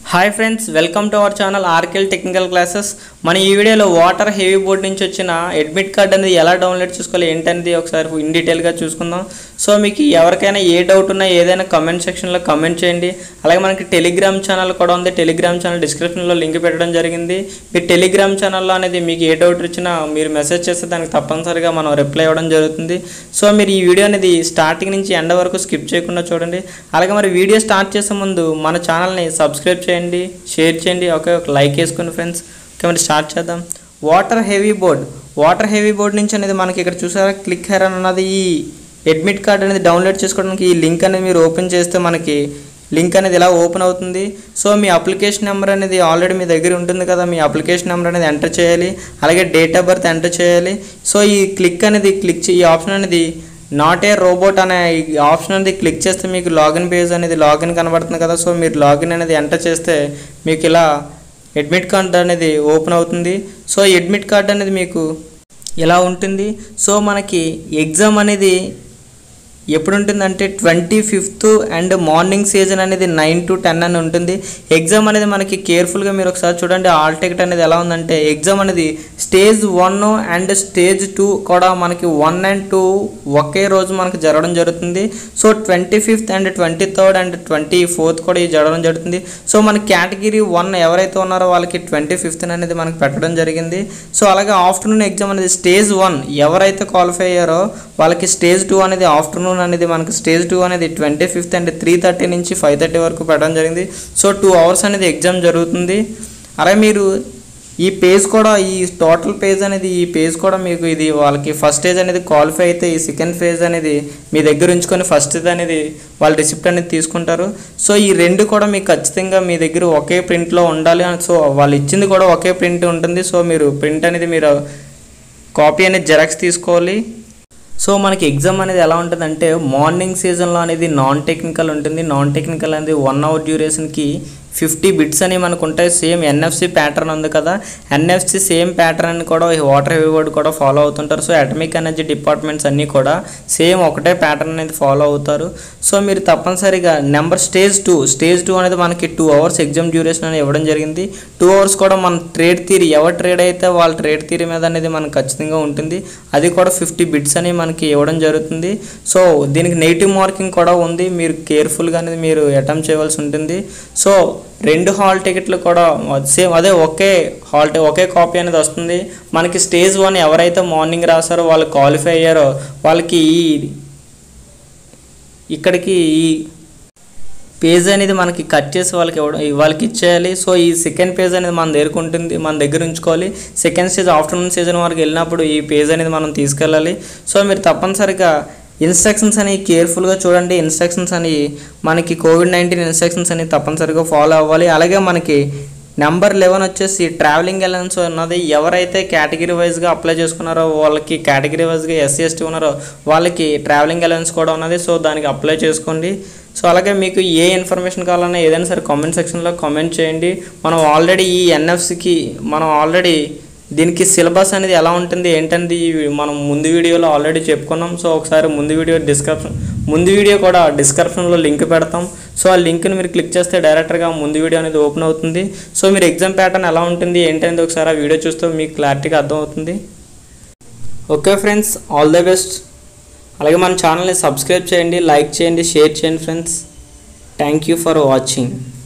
hi friends welcome to our channel ఆర్కెల్ technical classes మన ఈ వీడియోలో వాటర్ హెవీ బోర్డ్ నుంచి వచ్చిన అడ్మిట్ కార్డ్ అనేది ఎలా డౌన్లోడ్ చేసుకోవాలి ఏంటనేది ఒకసారి ఇన్ డీటెయిల్గా చూసుకుందాం సో మీకు ఎవరికైనా ఏ డౌట్ ఉన్నా ఏదైనా కమెంట్ సెక్షన్లో కమెంట్ చేయండి అలాగే మనకి టెలిగ్రామ్ ఛానల్ కూడా ఉంది టెలిగ్రామ్ ఛానల్ డిస్క్రిప్షన్లో లింక్ పెట్టడం జరిగింది మీరు టెలిగ్రామ్ ఛానల్లో అనేది మీకు ఏ డౌట్ వచ్చినా మీరు మెసేజ్ చేస్తే దానికి తప్పనిసరిగా మనం రిప్లై ఇవ్వడం జరుగుతుంది సో మీరు ఈ వీడియో అనేది స్టార్టింగ్ నుంచి ఎండ్ వరకు స్కిప్ చేయకుండా చూడండి అలాగే మరి వీడియో స్టార్ట్ చేసే ముందు మన ఛానల్ని సబ్స్క్రైబ్ చేయండి షేర్ చేయండి ఓకే ఒక లైక్ వేసుకోండి ఫ్రెండ్స్ ఓకే మరి స్టార్ట్ చేద్దాం water heavy board water heavy board నుంచి అనేది మనకి ఇక్కడ చూసారా క్లిక్ హెర్ అని ఉన్నది ఈ అడ్మిట్ కార్డ్ అనేది డౌన్లోడ్ చేసుకోవడానికి ఈ లింక్ అనేది మీరు ఓపెన్ చేస్తే మనకి లింక్ అనేది ఇలా ఓపెన్ అవుతుంది సో మీ అప్లికేషన్ నెంబర్ అనేది ఆల్రెడీ మీ దగ్గర ఉంటుంది కదా మీ అప్లికేషన్ నెంబర్ అనేది ఎంటర్ చేయాలి అలాగే డేట్ ఆఫ్ బర్త్ ఎంటర్ చేయాలి సో ఈ క్లిక్ అనేది క్లిక్ ఈ ఆప్షన్ అనేది నాట్ ఏ రోబోట్ అనే ఈ ఆప్షన్ అనేది క్లిక్ చేస్తే మీకు లాగిన్ పేజ్ అనేది లాగిన్ కనబడుతుంది కదా సో మీరు లాగిన్ అనేది ఎంటర్ చేస్తే మీకు ఇలా అడ్మిట్ కార్డ్ అనేది ఓపెన్ అవుతుంది సో అడ్మిట్ కార్డ్ అనేది మీకు ఇలా ఉంటుంది సో మనకి ఎగ్జామ్ అనేది ఎప్పుడు ఉంటుందంటే twenty fifth and morning session అనేది నైన్ టు టెన్ అని ఉంటుంది ఎగ్జామ్ అనేది మనకి కేర్ఫుల్గా మీరు ఒకసారి చూడండి ఆల్ టికెట్ అనేది ఎలా ఉందంటే ఎగ్జామ్ అనేది stage one and stage two కూడా మనకి వన్ అండ్ టూ ఒకే రోజు మనకి జరగడం జరుగుతుంది so twenty fifth and twenty third and twenty fourth కూడా ఇది జరగడం జరుగుతుంది సో మన కేటగిరీ వన్ ఎవరైతే ఉన్నారో వాళ్ళకి ట్వంటీ ఫిఫ్త్ అనేది మనకి పెట్టడం జరిగింది సో అలాగే ఆఫ్టర్నూన్ ఎగ్జామ్ అనేది స్టేజ్ వన్ ఎవరైతే క్వాలిఫై అయ్యారో వాళ్ళకి స్టేజ్ టూ అనేది ఆఫ్టర్నూన్ అనేది మనకి స్టేజ్ టూ అనేది twenty fifth and three thirty నుంచి ఫైవ్ థర్టీ వరకు పెట్టడం జరిగింది సో టూ అవర్స్ అనేది ఎగ్జామ్ జరుగుతుంది అలాగే మీరు ఈ పేజ్ కూడా ఈ టోటల్ పేజ్ అనేది ఈ పేజ్ కూడా మీకు ఇది వాళ్ళకి ఫస్ట్ స్టేజ్ అనేది క్వాలిఫై అయితే ఈ సెకండ్ ఫేజ్ అనేది మీ దగ్గర ఉంచుకొని ఫస్ట్ అనేది వాళ్ళు రిసిప్ట్ అనేది తీసుకుంటారు సో ఈ రెండు కూడా మీకు ఖచ్చితంగా మీ దగ్గర ఒకే ప్రింట్లో ఉండాలి అని సో వాళ్ళు ఇచ్చింది కూడా ఒకే ప్రింట్ ఉంటుంది సో మీరు ప్రింట్ అనేది మీరు కాపీ అనేది జెరాక్స్ తీసుకోవాలి సో మనకి ఎగ్జామ్ అనేది ఎలా ఉంటుందంటే మార్నింగ్ సీజన్లో అనేది నాన్ టెక్నికల్ ఉంటుంది నాన్ టెక్నికల్ అనేది వన్ అవర్ డ్యూరేషన్కి ఫిఫ్టీ బిట్స్ అని మనకు ఉంటాయి సేమ్ ఎన్ఎఫ్సి ప్యాటర్న్ ఉంది కదా ఎన్ఎఫ్సి సేమ్ ప్యాటర్న్ అని కూడా వాటర్ హెవీ బోర్డ్ కూడా ఫాలో అవుతుంటారు సో అటమిక్ ఎనర్జీ డిపార్ట్మెంట్స్ అన్నీ కూడా సేమ్ ఒకటే ప్యాటర్న్ అనేది ఫాలో అవుతారు సో మీరు తప్పనిసరిగా number stage two stage two అనేది మనకి టూ అవర్స్ ఎగ్జామ్ డ్యూరేషన్ అనేది ఇవ్వడం జరిగింది టూ అవర్స్ కూడా మన ట్రేడ్ థీరీ ఎవరు ట్రేడ్ అయితే వాళ్ళ ట్రేడ్ థీరీ మీద అనేది మనకు ఖచ్చితంగా ఉంటుంది అది కూడా ఫిఫ్టీ బిట్స్ అని మనకి ఇవ్వడం జరుగుతుంది సో దీనికి నెగిటివ్ మార్కింగ్ కూడా ఉంది మీరు కేర్ఫుల్గా అనేది మీరు అటెంప్ట్ చేయవలసి ఉంటుంది సో రెండు హాల్ టికెట్లు కూడా సేమ్ అదే ఒకే హాల్ టి- ఒకే కాపీ అనేది వస్తుంది మనకి స్టేజ్ వన్ ఎవరైతే మార్నింగ్ రాసారో వాళ్ళు క్వాలిఫై అయ్యారో వాళ్ళకి ఈ ఇక్కడికి ఈ పేజ్ అనేది మనకి కట్ చేసి వాళ్ళకి ఇవ్వడం వాళ్ళకి ఇచ్చేయాలి సో ఈ సెకండ్ పేజ్ అనేది మన దగ్గర ఉంటుంది మన దగ్గర ఉంచుకోవాలి సెకండ్ స్టేజ్ ఆఫ్టర్నూన్ సీజన్ వరకు వెళ్ళినప్పుడు ఈ పేజ్ అనేది మనం తీసుకెళ్ళాలి సో మీరు తప్పనిసరిగా ఇన్స్ట్రక్షన్స్ అని కేర్ఫుల్గా చూడండి ఇన్స్ట్రక్షన్స్ అని మనకి కోవిడ్ నైన్టీన్ ఇన్స్ట్రక్షన్స్ అని తప్పనిసరిగా ఫాలో అవ్వాలి అలాగే మనకి నెంబర్ లెవెన్ వచ్చేసి ట్రావెలింగ్ అలవెన్స్ ఉన్నది ఎవరైతే కేటగిరీ వైజ్గా అప్లై చేసుకున్నారో వాళ్ళకి కేటగిరీ వైజ్గా ఎస్సీ ఎస్టీ ఉన్నారో వాళ్ళకి ట్రావెలింగ్ అలవెన్స్ కూడా ఉన్నది సో దానికి అప్లై చేసుకోండి సో అలాగే మీకు ఏ ఇన్ఫర్మేషన్ కావాలన్నా ఏదైనా సరే కామెంట్ సెక్షన్లో కామెంట్ చేయండి మనం ఆల్రెడీ ఈ ఎన్ఎఫ్సికి మనం ఆల్రెడీ దీనికి సిలబస్ అనేది ఎలా ఉంటుంది ఏంటనేది మనం ముందు వీడియోలో ఆల్రెడీ చెప్పుకున్నాం సో ఒకసారి ముందు వీడియో డిస్క్రిప్షన్ ముందు వీడియో కూడా డిస్క్రిప్షన్లో లింక్ పెడతాం సో ఆ లింక్ని మీరు క్లిక్ చేస్తే డైరెక్ట్గా ముందు వీడియో అనేది ఓపెన్ అవుతుంది సో మీరు ఎగ్జామ్ ప్యాటర్న్ ఎలా ఉంటుంది ఏంటనేది ఒకసారి ఆ వీడియో చూస్తే మీకు క్లారిటీగా అర్థమవుతుంది okay friends all the best అలాగే మన ఛానల్ని సబ్స్క్రైబ్ చేయండి లైక్ చేయండి షేర్ చేయండి friends thank you for watching